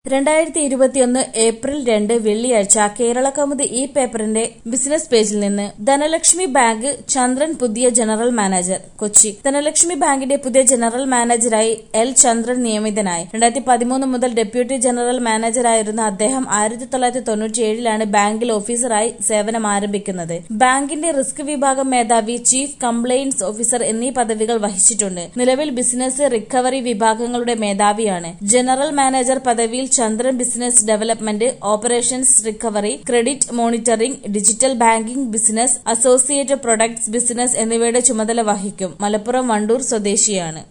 രണ്ടായിരത്തി ഇരുപത്തിയൊന്ന് ഏപ്രിൽ രണ്ട് വെള്ളിയാഴ്ച കേരളകൗമുദി ഈ പേപ്പറിന്റെ ബിസിനസ് പേജിൽ നിന്ന് ധനലക്ഷ്മി ബാങ്ക് ചന്ദ്രൻ പുതിയ ജനറൽ മാനേജർ കൊച്ചി ധനലക്ഷ്മി ബാങ്കിന്റെ പുതിയ ജനറൽ മാനേജരായി എൽ ചന്ദ്രൻ നിയമിതനായി രണ്ടായിരത്തി പതിമൂന്ന് മുതൽ ഡെപ്യൂട്ടി ജനറൽ മാനേജറായിരുന്ന അദ്ദേഹം ആയിരത്തി തൊള്ളായിരത്തി തൊണ്ണൂറ്റിയേഴിലാണ് ബാങ്കിൽ ഓഫീസറായി സേവനം ആരംഭിക്കുന്നത് ബാങ്കിന്റെ റിസ്ക് വിഭാഗം മേധാവി ചീഫ് കംപ്ലയിൻസ് ഓഫീസർ എന്നീ പദവികൾ വഹിച്ചിട്ടുണ്ട് നിലവിൽ ബിസിനസ് റിക്കവറി വിഭാഗങ്ങളുടെ മേധാവിയാണ് ജനറൽ മാനേജർ പദവിയിൽ Chandran business development operations recovery credit monitoring digital banking business associate products business എന്നിവയുടെ ചുമതല വഹിക്കും മലപ്പുറം വണ്ടൂർ സ്വദേശിയാണ്